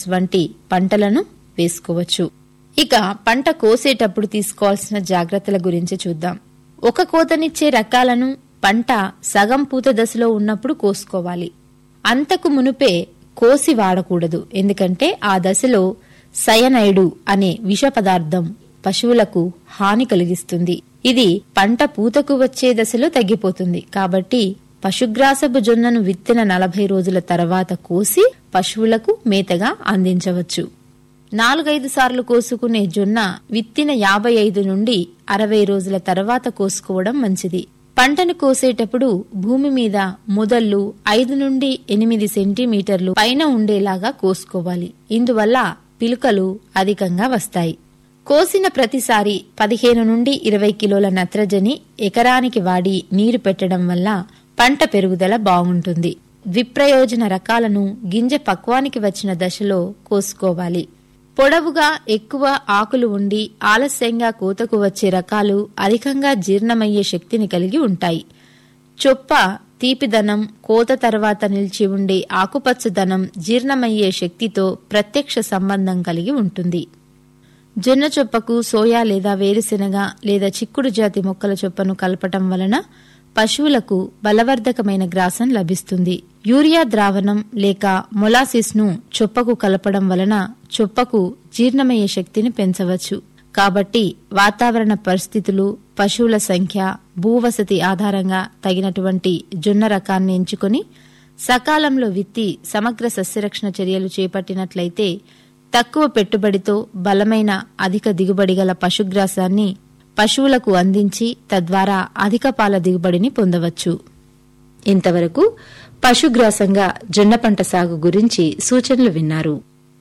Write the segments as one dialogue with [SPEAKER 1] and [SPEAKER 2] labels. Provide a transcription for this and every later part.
[SPEAKER 1] వంటి పంటలను వేసుకోవచ్చు ఇక పంట కోసేటప్పుడు తీసుకోవాల్సిన జాగ్రత్తల గురించి చూద్దాం ఒక కోతనిచ్చే రకాలను పంట సగం పూత దశలో ఉన్నప్పుడు కోసుకోవాలి అంతకు మునుపే కోసి వాడకూడదు ఎందుకంటే ఆ దశలో సయనైడు అనే విష పదార్థం పశువులకు హాని కలిగిస్తుంది ఇది పంట పూతకు వచ్చే దశలో తగ్గిపోతుంది కాబట్టి పశుగ్రాసపు జొన్నను విత్తిన నలభై రోజుల తర్వాత కోసి పశువులకు మేతగా అందించవచ్చు నాలుగైదు సార్లు కోసుకునే జొన్న విత్తిన యాభై ఐదు నుండి అరవై రోజుల తర్వాత కోసుకోవడం మంచిది పంటను కోసేటప్పుడు భూమి మీద మొదళ్ళు ఐదు నుండి ఎనిమిది సెంటీమీటర్లు పైన ఉండేలాగా కోసుకోవాలి ఇందువల్ల పిలుకలు అధికంగా వస్తాయి కోసిన ప్రతిసారి పదిహేను నుండి ఇరవై కిలోల నత్రజని ఎకరానికి వాడి నీరు పెట్టడం వల్ల పంట పెరుగుదల బాగుంటుంది విప్రయోజన రకాలను గింజ పక్వానికి వచ్చిన దశలో కోసుకోవాలి పొడవుగా ఎక్కువ ఆకులు ఉండి ఆలస్యంగా కోతకు వచ్చే రకాలు అధికంగా జీర్ణమయ్యే శక్తిని కలిగి ఉంటాయి చొప్ప తీపిదనం కోత తర్వాత నిలిచి ఉండే ఆకుపచ్చదనం జీర్ణమయ్యే శక్తితో ప్రత్యక్ష సంబంధం కలిగి ఉంటుంది జొన్న చొప్పకు సోయా లేదా వేరుశెనగ లేదా చిక్కుడు జాతి మొక్కల చొప్పను కలపటం వలన పశువులకు బలవర్ధకమైన గ్రాసం లభిస్తుంది యూరియా ద్రావణం లేక మొలాసిస్ ను చొప్పకు కలపడం వలన చొప్పకు జీర్ణమయ్యే శక్తిని పెంచవచ్చు కాబట్టి వాతావరణ పరిస్థితులు పశువుల సంఖ్య భూవసతి ఆధారంగా తగినటువంటి జొన్న రకాన్ని ఎంచుకొని సకాలంలో విత్తి సమగ్ర సస్యరక్షణ చర్యలు చేపట్టినట్లయితే తక్కువ పెట్టుబడితో బలమైన అధిక దిగుబడి గల పశుగ్రాసాన్ని పశువులకు అందించి తద్వారా అధిక పాల దిగుబడిని పొందవచ్చు ఇంతవరకు పశుగ్రాసంగా జొన్న పంట సాగు గురించి సూచనలు విన్నారు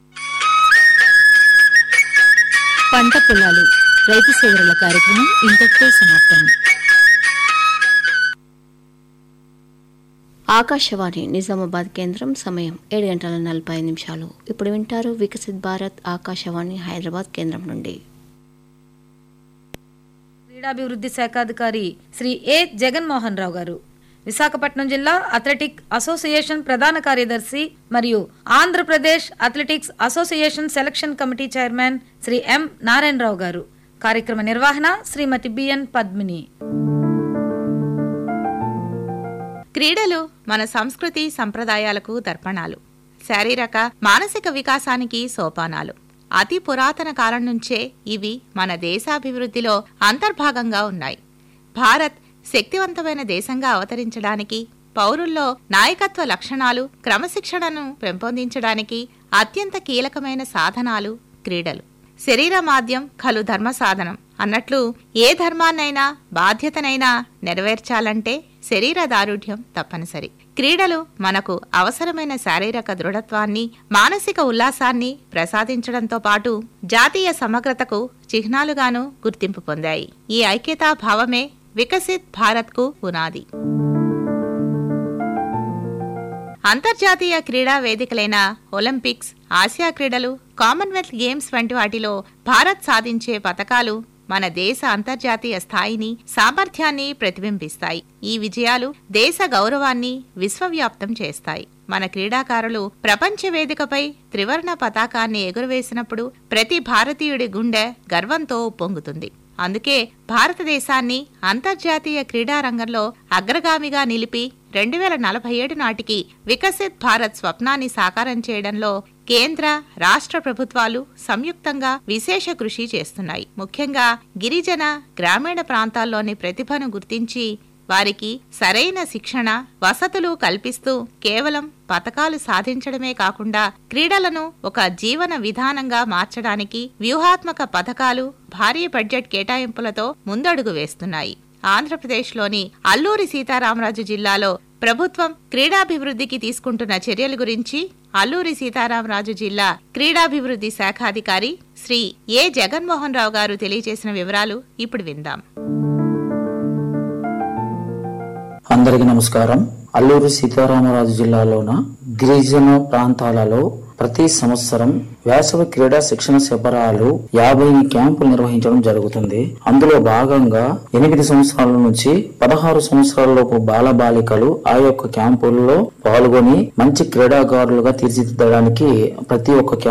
[SPEAKER 1] పంట పొలాలు రైతు సేవల కార్యక్రమం ఇంతటితో సమాప్తం
[SPEAKER 2] ఆకాశవాణి నిజామాబాద్ కేంద్రం సమయం ఏడు గంటల నలభై ఐదు నిమిషాలు ఇప్పుడు వింటారు వికసిత్ భారత్ ఆకాశవాణి హైదరాబాద్ కేంద్రం నుండి
[SPEAKER 3] క్రీడాభివృద్ధి శాఖాధికారి శ్రీ ఏ జగన్మోహన్ రావు గారు విశాఖపట్నం జిల్లా అథ్లెటిక్ అసోసియేషన్ ప్రధాన కార్యదర్శి మరియు Andhra Pradesh athletics association selection committee chairman Shri M Narayana Rao గారు కార్యక్రమ నిర్వహణ శ్రీమతి బిఎన్ పద్మిని
[SPEAKER 4] క్రీడలు మన సంస్కృతి సంప్రదాయాలకు దర్పణాలు శారీరక మానసిక వికాసానికి సోపానాలు అతి పురాతన కాలం నుంచే ఇవి మన దేశాభివృద్ధిలో అంతర్భాగంగా ఉన్నాయి భారత్ శక్తివంతమైన దేశంగా అవతరించడానికి పౌరుల్లో నాయకత్వ లక్షణాలు క్రమశిక్షణను పెంపొందించడానికి అత్యంత కీలకమైన సాధనాలు క్రీడలు శరీర మాధ్యం ఖలు ధర్మ సాధనం అన్నట్లు ఏ ధర్మాన్నైనా బాధ్యతనైనా నెరవేర్చాలంటే శరీర దారుఢ్యం తప్పనిసరి క్రీడలు మనకు అవసరమైన శారీరక దృఢత్వాన్ని మానసిక ఉల్లాసాన్ని ప్రసాదించడంతో పాటు జాతీయ సమగ్రతకు చిహ్నాలుగాను గుర్తింపు పొందాయి ఈ ఐక్యతా భావమే వికసిత్ భారత్కు పునాది అంతర్జాతీయ క్రీడా వేదికలైన ఒలింపిక్స్ ఆసియా క్రీడలు కామన్వెల్త్ గేమ్స్ వంటి వాటిలో భారత్ సాధించే పతకాలు మన దేశ అంతర్జాతీయ స్థాయిని సామర్థ్యాన్ని ప్రతిబింబిస్తాయి ఈ విజయాలు దేశ గౌరవాన్ని విశ్వవ్యాప్తం చేస్తాయి మన క్రీడాకారులు ప్రపంచ వేదికపై త్రివర్ణ పతాకాన్ని ఎగురవేసినప్పుడు ప్రతి భారతీయుడి గుండె గర్వంతో ఉప్పొంగుతుంది అందుకే భారతదేశాన్ని అంతర్జాతీయ క్రీడా రంగంలో అగ్రగామిగా నిలిపి రెండు వేల నలభై ఏడు నాటికి వికసిత్ భారత్ స్వప్నాన్ని సాకారం చేయడంలో కేంద్ర రాష్ట్ర ప్రభుత్వాలు సంయుక్తంగా విశేష కృషి చేస్తున్నాయి ముఖ్యంగా గిరిజన గ్రామీణ ప్రాంతాల్లోని ప్రతిభను గుర్తించి వారికి సరైన శిక్షణ వసతులు కల్పిస్తూ కేవలం పథకాలు సాధించడమే కాకుండా క్రీడలను ఒక జీవన విధానంగా మార్చడానికి వ్యూహాత్మక పథకాలు భారీ బడ్జెట్ కేటాయింపులతో ముందడుగు వేస్తున్నాయి ఆంధ్రప్రదేశ్లోని అల్లూరి సీతారామరాజు జిల్లాలో ప్రభుత్వం క్రీడాభివృద్ధికి తీసుకుంటున్న చర్యల గురించి అల్లూరి సీతారామరాజు జిల్లా క్రీడాభివృద్ధి శాఖాధికారి శ్రీ ఏ జగన్మోహన్ రావు గారు తెలియజేసిన వివరాలు ఇప్పుడు విందాం
[SPEAKER 5] అందరికీ నమస్కారం అల్లూరు సీతారామరాజు జిల్లాలోన గిరిజన ప్రాంతాలలో ప్రతి సంవత్సరం వేసవి క్రీడా శిక్షణ శిబిరాలు యాభై క్యాంపులు నిర్వహించడం జరుగుతుంది అందులో భాగంగా ఎనిమిది సంవత్సరాల నుంచి పదహారు సంవత్సరాలలోపు బాలబాలికలు ఆ యొక్క క్యాంపుల్లో పాల్గొని మంచి క్రీడాకారులుగా తీర్చిదిద్దడానికి ప్రతి ఒక్క